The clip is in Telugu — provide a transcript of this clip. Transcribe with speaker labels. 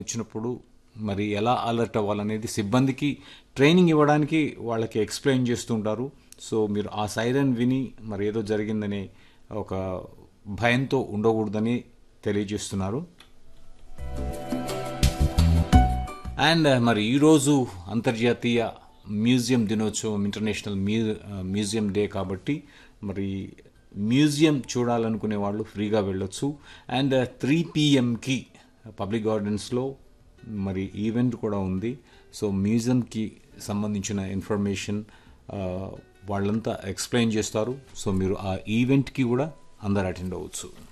Speaker 1: వచ్చినప్పుడు మరి ఎలా అలర్ట్ అవ్వాలనేది సిబ్బందికి ట్రైనింగ్ ఇవ్వడానికి వాళ్ళకి ఎక్స్ప్లెయిన్ చేస్తుంటారు సో మీరు ఆ సైరన్ విని మరి ఏదో జరిగిందనే ఒక భయంతో ఉండకూడదని తెలియజేస్తున్నారు అండ్ మరి ఈరోజు అంతర్జాతీయ మ్యూజియం దినోత్సవం ఇంటర్నేషనల్ మ్యూ మ్యూజియం డే కాబట్టి మరి మ్యూజియం చూడాలనుకునే వాళ్ళు ఫ్రీగా వెళ్ళొచ్చు అండ్ త్రీ పిఎంకి పబ్లిక్ గార్డెన్స్లో మరి ఈవెంట్ కూడా ఉంది సో మ్యూజియంకి సంబంధించిన ఇన్ఫర్మేషన్ వాళ్ళంతా ఎక్స్ప్లెయిన్ చేస్తారు సో మీరు ఆ ఈవెంట్కి కూడా అందరు అటెండ్ అవ్వచ్చు